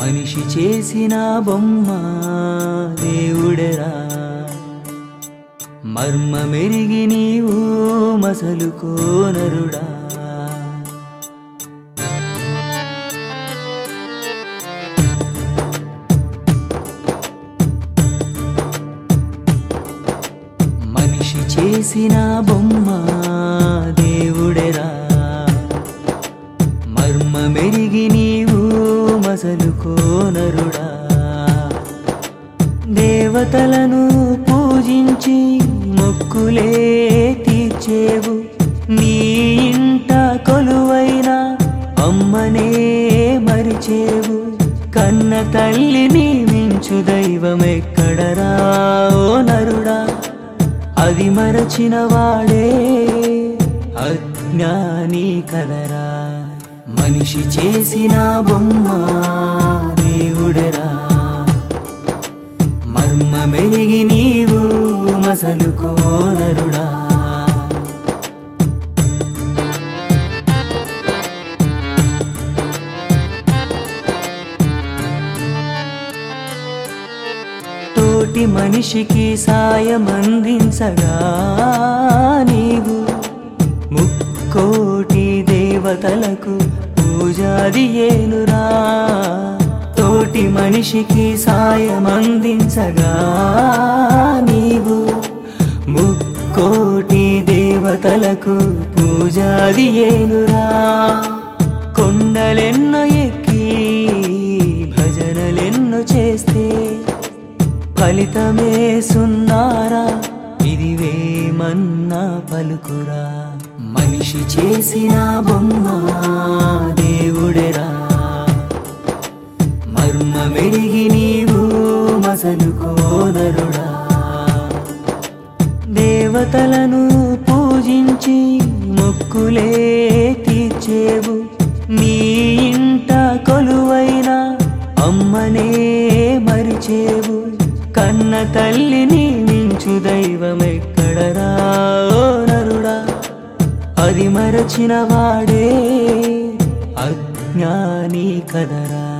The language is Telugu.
మనిషి చేసిన బొమ్మ దేవుడెరా మర్మమెరిగి నీవు మసలు కోనరుడా మనిషి చేసిన బొమ్మ దేవుడెరా మర్మమెరిగి నీవు మసలు కోనరుడా దేవతలను పూజించి మొక్కులే తీర్చేవు నీ ఇంట కొలువైన అమ్మనే మరిచేవు కన్న తల్లిని మించు దైవమెక్కడరా ఓ నరుడా అది మరచిన వాడే అజ్ఞాని కదరా మనిషి చేసిన బొమ్మ దేవుడరా మర్మ మెరిగి నీవు మసలు కోనరుడా తోటి మనిషికి సాయం అందించగా నీవు ముక్కోటి దేవతలకు పూజాది ఏనురా తోటి మనిషికి సాయం అందించగా నీవు ముక్కోటి దేవతలకు పూజాది ఏనురా కొండలెన్నో ఎక్కి భజనలెన్నో చేస్తే ఫలితమే సున్నారా ఇది వేమన్నా పలుకురా మనిషి చేసిన బొమ్మ దేవుడెరా మర్మ మెరిగి నీవు మసలు కోనరుడా దేవతలను పూజించి మొక్కులే తీర్చేవు నీ ఇంట కొలువైన అమ్మనే మరిచేవు కన్న తల్లిని మించు దైవమెక్కడరా ఓ నరుడా అది మరచిన వాడే అజ్ఞాని కదరా